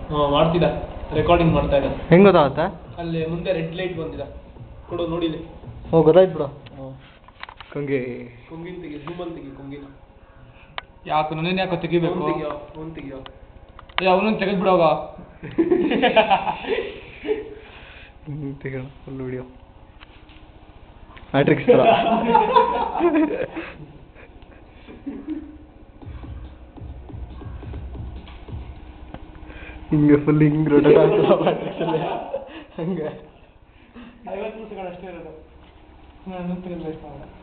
ಹಾಂ ಮಾಡ್ತಿದ್ದ ರೆಕಾರ್ಡಿಂಗ್ ಮಾಡ್ತಾ ಇದ್ದ ಹೆಂಗ್ ಗೊತ್ತಾಗುತ್ತೆ ಅಲ್ಲಿ ಮುಂದೆ ರೆಡ್ ಲೈಟ್ ಬಂದಿದೆ ಕೊಡು ನೋಡಿಲಿ ಓ ಗೊತ್ತಾಯ್ತು ಬಿಡು ಕಂಗೆ ಕುಂಗಿನ ತೆಗಿ ಝೂಮಲ್ಲಿ ತೆಗಿ ಕುಂಗಿನ ಯಾಕೆ ನನ್ನ ಯಾಕೆ ತೆಗಿಬೇಕು ಫೋನ್ ತೆಗಿಯೋ ಫೋನ್ ತೆಗಿಯೋ ಏ ಅವನನ್ನು ತೆಗೆದ್ಬಿಡೋಗ ತೆಗೋಣ ಫುಲ್ ವಿಡಿಯೋ ಮ್ಯಾಟ್ರಿಕ್ಸ್ ಥರ ಹಿಂಗೆ ಫುಲ್ ಹಿಂಗೆ ರೊಟೇಟ್ ಆಗ್ತದೆ ಮ್ಯಾಟ್ರಿಕ್ಸಲ್ಲಿ ಹಂಗೆ ಐವತ್ತು ನಿಮಿಷಗಳು ಅಷ್ಟೇ ಇರೋದು ನಾನು ತೆಗಿಬೇಕು